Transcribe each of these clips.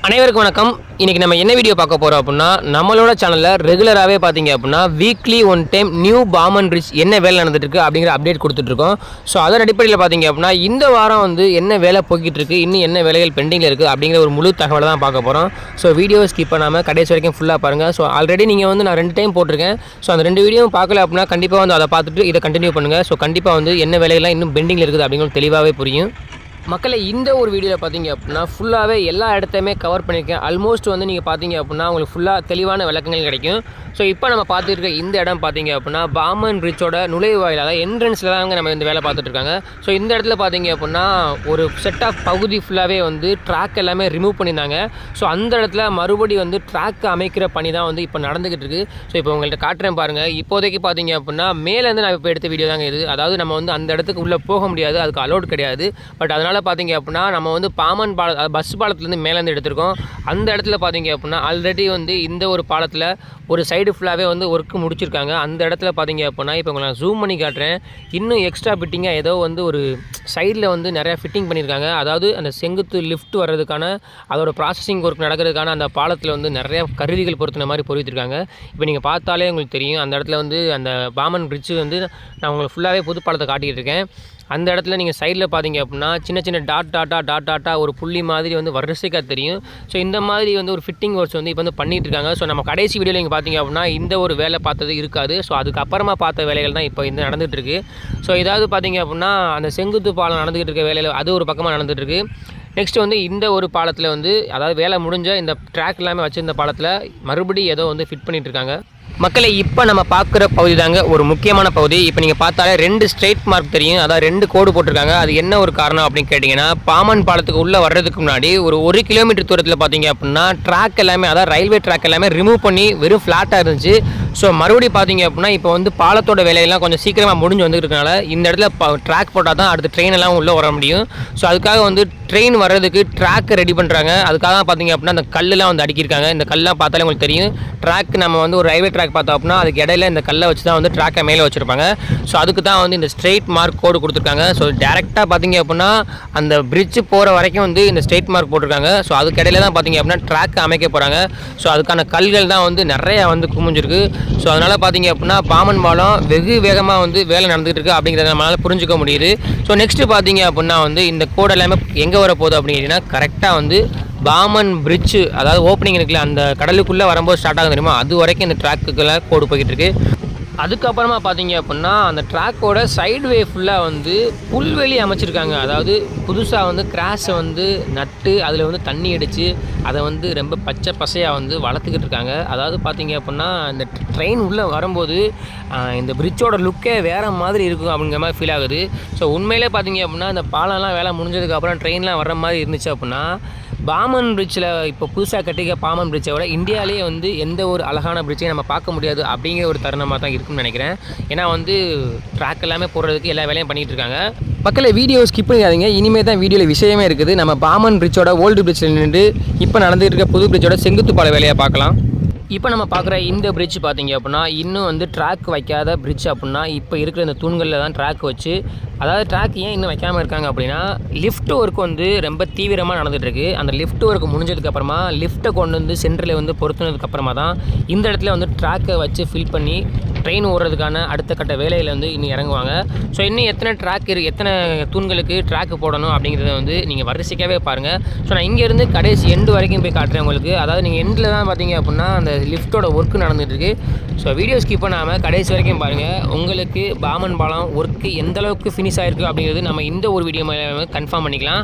அனைவருக்கும் வணக்கம் இன்னைக்கு நம்ம என்ன வீடியோ பார்க்க போறோம் அப்படின்னா நம்மளோட சேனல்ல ரெகுலராகவே பார்த்தீங்க அப்படின்னா வீக்லி ஒன் டைம் நியூ பாமன் ரிச் என்ன வேலை நடந்துட்டு இருக்கு அப்படிங்கிற அப்டேட் கொடுத்துட்டு இருக்கோம் ஸோ அதன் அடிப்படையில் பார்த்தீங்க அப்படின்னா இந்த வாரம் வந்து என்ன வேலை போய்கிட்டு இருக்கு இன்னும் என்ன வேலைகள் பெண்டிங்கில் இருக்குது அப்படிங்கிற ஒரு முழு தகவலை தான் பார்க்க போகிறோம் ஸோ வீடியோ ஸ்கிப் பண்ணாமல் கடைசி வரைக்கும் ஃபுல்லாக பாருங்கள் ஸோ ஆல்ரெடி நீங்கள் வந்து நான் ரெண்டு டைம் போட்டிருக்கேன் ஸோ அந்த ரெண்டு வீடியோவும் பார்க்கல அப்படின்னா கண்டிப்பாக வந்து அதை பார்த்துட்டு இதை கண்டினியூ பண்ணுங்கள் ஸோ கண்டிப்பாக வந்து என்ன வேலைகள்லாம் இன்னும் பெண்டிங்கில் இருக்குது அப்படிங்கிறது தெளிவாகவே புரியும் மக்களை இந்த ஒரு வீடியோவில் பார்த்தீங்க அப்படின்னா ஃபுல்லாகவே எல்லா இடத்தையுமே கவர் பண்ணியிருக்கேன் ஆல்மோஸ்ட் வந்து நீங்கள் பார்த்தீங்க அப்படின்னா உங்களுக்கு ஃபுல்லாக தெளிவான விளக்கங்கள் கிடைக்கும் ஸோ இப்போ நம்ம பார்த்துட்டு இருக்க இந்த இடம் பார்த்தீங்க அப்படின்னா பாமன் ரிச்சோட நுழைவாயில் அதாவது என்ட்ரன்ஸில் தாங்க நம்ம இந்த வேலை பார்த்துட்டு இருக்காங்க ஸோ இந்த இடத்துல பார்த்தீங்க அப்படின்னா ஒரு செட் ஆஃப் பகுதி ஃபுல்லாகவே வந்து ட்ராக் எல்லாமே ரிமூவ் பண்ணியிருந்தாங்க ஸோ அந்த இடத்துல மறுபடி வந்து ட்ராக் அமைக்கிற பணி தான் வந்து இப்போ நடந்துகிட்டு இருக்கு ஸோ இப்போ உங்கள்கிட்ட காட்டுறேன் பாருங்கள் இப்போதைக்கு பார்த்தீங்க அப்படின்னா மேலேருந்து நான் இப்போ எடுத்த வீடியோ தாங்க இது அதாவது நம்ம வந்து அந்த இடத்துக்கு உள்ளே போக முடியாது அதுக்கு அலோட் கிடையாது பட் அதனால் பார்த்தீங்க அப்படின்னா நம்ம வந்து பாமன் பால பஸ் பாலத்துலேருந்து மேலேருந்து எடுத்திருக்கோம் அந்த இடத்துல பார்த்தீங்க அப்படின்னா ஆல்ரெடி வந்து இந்த ஒரு பாலத்தில் ஒரு சைடு ஃபுல்லாகவே வந்து ஒர்க் முடிச்சிருக்காங்க அந்த இடத்துல பார்த்தீங்க அப்படின்னா இப்போ உங்களை நான் ஜூம் பண்ணி காட்டுறேன் இன்னும் எக்ஸ்ட்ரா ஃபிட்டிங்காக ஏதோ வந்து ஒரு சைடில் வந்து நிறையா ஃபிட்டிங் பண்ணியிருக்காங்க அதாவது அந்த செங்குத்து லிஃப்ட் வர்றதுக்கான அதோட ப்ராசஸிங் ஒர்க் நடக்கிறதுக்கான அந்த பாலத்தில் வந்து நிறைய கருவிகள் பொருத்தின மாதிரி பொருத்திருக்காங்க இப்போ நீங்கள் பார்த்தாலே உங்களுக்கு தெரியும் அந்த இடத்துல வந்து அந்த பாமன் பிரிட்ஜு வந்து நான் உங்களுக்கு ஃபுல்லாகவே புது பாலத்தை காட்டிக்கிட்டு இருக்கேன் அந்த இடத்துல நீங்கள் சைடில் பார்த்தீங்க அப்படின்னா சின்ன சின்ன டாட் டாட்டா டாட் டாட்டா ஒரு புள்ளி மாதிரி வந்து வரிசைக்காக தெரியும் ஸோ இந்த மாதிரி வந்து ஒரு ஃபிட்டிங் ஒர்க்ஸ் வந்து இப்போ வந்து பண்ணிட்டு இருக்காங்க ஸோ நம்ம கடைசி வீடியோவில் நீங்கள் பார்த்தீங்க அப்படின்னா இந்த ஒரு வேலை பார்த்தது இருக்காது ஸோ அதுக்கப்புறமா பார்த்த வேலைகள் தான் இப்போ இந்த நடந்துகிட்டு இருக்கு ஸோ ஏதாவது பார்த்தீங்க அப்படின்னா அந்த செங்குத்து பாலம் நடந்துகிட்டு இருக்க வேலையில் அது ஒரு பக்கமாக நடந்துகிட்டு இருக்கு நெக்ஸ்ட் வந்து இந்த ஒரு பாலத்தில் வந்து அதாவது வேலை முடிஞ்ச இந்த ட்ராக் எல்லாமே வச்சிருந்த பாலத்தில் மறுபடியும் ஏதோ வந்து ஃபிட் பண்ணிட்டு இருக்காங்க மக்களை இப்போ நம்ம பார்க்குற பகுதி தாங்க ஒரு முக்கியமான பகுதி இப்போ நீங்கள் பார்த்தாலே ரெண்டு ஸ்ட்ரெயிட் மார்க் தெரியும் அதாவது ரெண்டு கோடு போட்டிருக்காங்க அது என்ன ஒரு காரணம் அப்படின்னு கேட்டிங்கன்னா பாமன் பாலத்துக்கு உள்ளே வர்றதுக்கு முன்னாடி ஒரு ஒரு கிலோமீட்டர் தூரத்தில் பார்த்தீங்க அப்படின்னா ட்ராக் எல்லாமே அதாவது ரயில்வே ட்ராக் எல்லாமே ரிமூவ் பண்ணி வெறும் ஃப்ளாட்டாக இருந்துச்சு ஸோ மறுபடியும் பார்த்தீங்க அப்படின்னா இப்போ வந்து பாலத்தோட வேலையெல்லாம் கொஞ்சம் சீக்கிரமாக முடிஞ்சு வந்துருக்கனால இந்த இடத்துல ட்ராக் போட்டால் தான் அடுத்த ட்ரெயின் எல்லாம் உள்ளே வர முடியும் ஸோ அதுக்காக வந்து ட்ரெயின் வர்றதுக்கு ட்ராக் ரெடி பண்ணுறாங்க அதுக்காக தான் பார்த்தீங்க அப்படின்னா அந்த கல்லெலாம் வந்து அடுக்கியிருக்காங்க இந்த கல்லாம் பார்த்தாலே உங்களுக்கு தெரியும் ட்ராக் நம்ம வந்து ஒரு ரயில்வே ட்ராக் பார்த்தோம் அப்படின்னா அதுக்கு இடையில இந்த கல்லை வச்சு தான் வந்து ட்ராக்கை மேலே வச்சுருப்பாங்க ஸோ அதுக்கு தான் வந்து இந்த ஸ்ட்ரெயிட் மார்க் கோடு கொடுத்துருக்காங்க ஸோ டேரெக்டாக பார்த்தீங்க அப்படின்னா அந்த பிரிட்ஜ் போகிற வரைக்கும் வந்து இந்த ஸ்ட்ரெயிட் மார்க் போட்டிருக்காங்க ஸோ அதுக்கு இடையில தான் பார்த்தீங்க அப்படின்னா ட்ராக் அமைக்க போகிறாங்க ஸோ அதுக்கான கல்கள் தான் வந்து நிறைய வந்து குமிஞ்சிருக்கு ஸோ அதனால் பார்த்தீங்க அப்படின்னா பாமன் பாலம் வெகு வேகமாக வந்து வேலை நடந்துகிட்டு இருக்கு அப்படிங்கிறத நம்மளால் புரிஞ்சுக்க முடியுது ஸோ நெக்ஸ்ட்டு பார்த்தீங்க அப்படின்னா வந்து இந்த கோடு எல்லாமே எங்கே வர போகுது அப்படிங்கிறீங்கன்னா கரெக்டாக வந்து பாமன் பிரிட்ஜு அதாவது ஓப்பனிங் இருக்குல்ல அந்த கடலுக்குள்ளே வரும்போது ஸ்டார்ட் ஆகும் தெரியுமா அது வரைக்கும் இந்த ட்ராக்குக்கெல்லாம் கோடு போய்கிட்டு இருக்கு அதுக்கப்புறமா பார்த்தீங்க அப்படின்னா அந்த ட்ராக்கோட சைடு வே ஃபுல்லாக வந்து புல்வெளி அமைச்சிருக்காங்க அதாவது புதுசாக வந்து கிராஸை வந்து நட்டு அதில் வந்து தண்ணி அடித்து அதை வந்து ரொம்ப பச்சை பசையாக வந்து வளர்த்துக்கிட்டு இருக்காங்க அதாவது பார்த்தீங்க அப்படின்னா இந்த ட்ரெயின் உள்ளே வரும்போது ஆஹ், இந்த பிரிட்ஜோட லுக்கே வேறு மாதிரி இருக்கும் அப்படிங்கிற மாதிரி ஃபீல் ஆகுது ஸோ உண்மையிலே பார்த்தீங்க அப்படின்னா இந்த பாலம்லாம் வேலை முடிஞ்சதுக்கப்புறம் ட்ரெயின்லாம் வர்ற மாதிரி இருந்துச்சு அப்படின்னா பாமன் பிரிட்ஜில் இப்போ புதுசாக கட்டிக்க பாமன் பிரிட்ஜை விட இந்தியாவிலேயே வந்து எந்த ஒரு அழகான பிரிட்ஜையும் நம்ம பார்க்க முடியாது அப்படிங்கிற ஒரு தருணமாக தான் இருக்கும்னு நினைக்கிறேன் ஏன்னா வந்து ட்ராக் எல்லாமே போடுறதுக்கு எல்லா வேலையும் பண்ணிகிட்டு இருக்காங்க மக்களை வீடியோ ஸ்கிப் பண்ணிடாதீங்க இனிமேல் தான் வீடியோவில் விஷயமே இருக்குது நம்ம பாமன் பிரிட்ஜோட ஓல்டு பிரிட்ஜில் நின்று இப்போ நடந்துகிட்டு இருக்க புது பிரிட்ஜோட செங்குத்து பால வேலையை பார்க்கலாம் இப்போ நம்ம பார்க்குற இந்த பிரிட்ஜ் பார்த்தீங்க அப்படின்னா இன்னும் வந்து ட்ராக் வைக்காத பிரிட்ஜ் அப்படின்னா இப்போ இருக்கிற இந்த தூண்களில் தான் ட்ராக் வச்சு அதாவது ட்ராக் ஏன் இன்னும் வைக்காமல் இருக்காங்க அப்படின்னா லிஃப்ட் ஒர்க் வந்து ரொம்ப தீவிரமாக நடந்துட்டு இருக்கு அந்த லிஃப்ட் ஒர்க் முடிஞ்சதுக்கு அப்புறமா லிஃப்ட்டை கொண்டு வந்து சென்டரில் வந்து பொருத்தினதுக்கு அப்புறமா தான் இந்த இடத்துல வந்து ட்ராக்கை வச்சு ஃபில் பண்ணி ட்ரெயின் ஓடுறதுக்கான அடுத்த கட்ட வேலையில் வந்து இன்னும் இறங்குவாங்க ஸோ இன்னும் எத்தனை ட்ராக் இருக்கு எத்தனை தூண்களுக்கு ட்ராக் போடணும் அப்படிங்கிறத வந்து நீங்கள் வரிசைக்காகவே பாருங்கள் ஸோ நான் இங்கேருந்து கடைசி எண்டு வரைக்கும் போய் காட்டுறேன் உங்களுக்கு அதாவது நீங்கள் எண்டில் தான் பார்த்தீங்க அப்படின்னா அந்த லிஃப்ட்டோட ஒர்க் நடந்துட்டு இருக்கு ஸோ வீடியோ ஸ்கிப் பண்ணாமல் கடைசி வரைக்கும் பாருங்கள் உங்களுக்கு பாமன் பாலம் ஒர்க்கு எந்த அளவுக்கு ஃபினிஷ் ஆயிருக்கு அப்படிங்கிறது நம்ம இந்த ஒரு வீடியோ மேலே கன்ஃபார்ம் பண்ணிக்கலாம்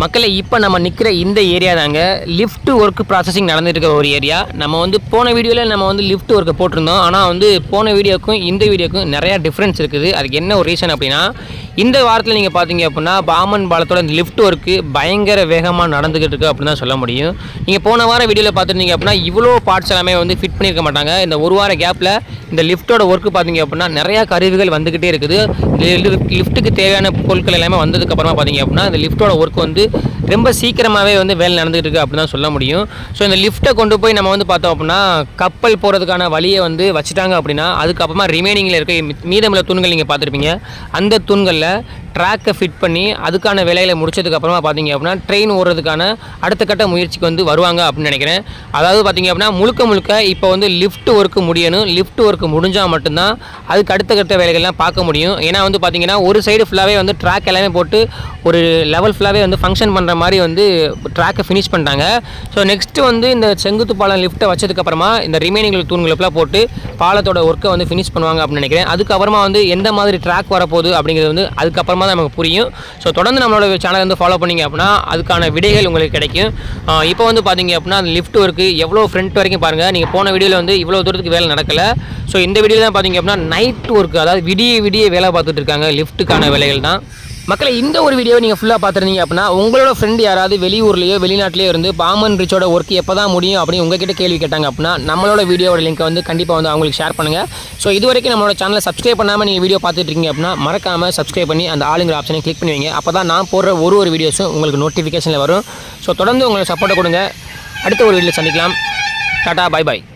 மக்களை இப்போ நம்ம நிற்கிற இந்த ஏரியா தாங்க லிஃப்ட் ஒர்க் ப்ராசஸிங் நடந்துட்டு இருக்க ஒரு ஏரியா நம்ம வந்து போன வீடியோவில் நம்ம வந்து லிஃப்ட் ஒர்க்கை போட்டிருந்தோம் ஆனால் வந்து போன வீடியோக்கும் இந்த வீடியோக்கும் நிறையா டிஃப்ரென்ஸ் இருக்குது அதுக்கு என்ன ஒரு ரீசன் அப்படின்னா இந்த வாரத்தில் நீங்கள் பார்த்தீங்க அப்படின்னா பாமன் பாலத்தோட இந்த லிஃப்ட் ஒர்க்கு பயங்கர வேகமாக நடந்துக்கிட்டு இருக்கு அப்படின்னு தான் சொல்ல முடியும் நீங்கள் போன வாரம் வீடியோவில் பார்த்துருந்தீங்க அப்படின்னா இவ்வளோ பார்ட்ஸ் எல்லாமே வந்து ஃபிட் பண்ணியிருக்க மாட்டாங்க இந்த ஒரு வார கேப்பில் இந்த லிஃப்ட்டோட ஒர்க்கு பார்த்தீங்க அப்படின்னா நிறையா கருவிகள் வந்துக்கிட்டே இருக்குது லிஃப்ட்டுக்கு தேவையான பொருட்கள் எல்லாமே வந்ததுக்கு அப்புறமா பார்த்தீங்க அப்படின்னா இந்த லிஃப்ட்டோட ஒர்க் வந்து ரொம்ப சீக்கிரமாகவே வந்து வேலை நடந்துகிட்டு இருக்கு அப்படின்னு தான் சொல்ல முடியும் ஸோ இந்த லிஃப்ட்டை கொண்டு போய் நம்ம வந்து பார்த்தோம் அப்படின்னா கப்பல் போகிறதுக்கான வழியை வந்து வச்சுட்டாங்க அப்படின்னா அதுக்கப்புறமா ரிமைனிங்கில் இருக்க மி- மீதமுள்ள தூண்கள் நீங்கள் பார்த்துருப்பீங்க அந்த தூண்களில் ட்ராக்கை ஃபிட் பண்ணி அதுக்கான வேலைகளை முடிச்சதுக்கு அப்புறமா பார்த்தீங்க அப்படின்னா ட்ரெயின் ஓடுறதுக்கான அடுத்த கட்ட முயற்சிக்கு வந்து வருவாங்க அப்படின்னு நினைக்கிறேன் அதாவது பார்த்தீங்க அப்படின்னா முழுக்க முழுக்க இப்போ வந்து லிஃப்ட் ஒர்க்கு முடியணும் லிஃப்ட் ஒர்க்கு முடிஞ்சால் மட்டும்தான் அதுக்கு அடுத்த கட்ட வேலைகள்லாம் பார்க்க முடியும் ஏன்னா வந்து பார்த்தீங்கன்னா ஒரு சைடு ஃபுல்லாகவே வந்து ட்ராக் எல்லாமே போட்டு ஒரு லெவல் ஃபுல்லாகவே வந்து ஃபங்க்ஷன் பண்ணுற மாதிரி வந்து ட்ராக்கை ஃபினிஷ் பண்ணிட்டாங்க ஸோ நெக்ஸ்ட்டு வந்து இந்த செங்குத்து பாலம் லிஃப்ட்டை வச்சதுக்கப்புறமா இந்த ரிமைனிங் தூண்களை ஃபுல்லாக போட்டு பாலத்தோட ஒர்க்கை வந்து ஃபினிஷ் பண்ணுவாங்க அப்படின்னு நினைக்கிறேன் அதுக்கப்புறமா வந்து எந்த மாதிரி ட்ராக் வரப்போகுது அப்படிங்கிறது வந்து அதுக்கப்புறமா தான் நமக்கு புரியும் ஸோ தொடர்ந்து நம்மளோட சேனலை வந்து ஃபாலோ பண்ணீங்க அப்படின்னா அதுக்கான விடைகள் உங்களுக்கு கிடைக்கும் ஆஹ் இப்போ வந்து பார்த்தீங்க அப்படின்னா அந்த லிஃப்ட் ஒர்க்கு எவ்வளோ ஃப்ரண்ட் வரைக்கும் பாருங்கள் நீங்கள் போன வீடியோவில் வந்து இவ்வளோ தூரத்துக்கு வேலை நடக்கலை ஸோ இந்த வீடியோவில் தான் பார்த்தீங்க அப்படின்னா நைட் ஒர்க்கு அதாவது விடிய விடிய வேலை பார்த்துட்டு இருக்காங்க லிஃப்ட்டுக்கான வேலைகள் தான் மக்களை இந்த ஒரு வீடியோவை நீங்கள் ஃபுல்லாக பார்த்துருந்தீங்க அப்படின்னா உங்களோட ஃப்ரெண்டு யாராவது வெளியூர்லேயோ வெளிநாட்டிலேயோ இருந்து பாமன் ரிச்சோட ஒர்க் எப்போ தான் முடியும் அப்படின்னு உங்ககிட்ட கேள்வி கேட்டாங்க அப்படின்னா நம்மளோட வீடியோவோட லிங்க்கை வந்து கண்டிப்பாக வந்து அவங்களுக்கு ஷேர் பண்ணுங்கள் ஸோ இது வரைக்கும் நம்மளோட சேனலை சப்ஸ்கிரைப் பண்ணாமல் நீங்கள் வீடியோ பார்த்துட்டு இருக்கீங்க அப்படின்னா மறக்காமல் சப்ஸ்கிரைப் பண்ணி அந்த ஆளுங்கிற ஆப்ஷனை கிளிக் பண்ணி வைங்க அப்போ தான் நான் போடுற ஒரு ஒரு வீடியோஸும் உங்களுக்கு நோட்டிஃபிகேஷனில் வரும் ஸோ தொடர்ந்து உங்களை சப்போர்ட்டை கொடுங்க அடுத்த ஒரு வீடியோ சந்திக்கலாம் டாடா பை பை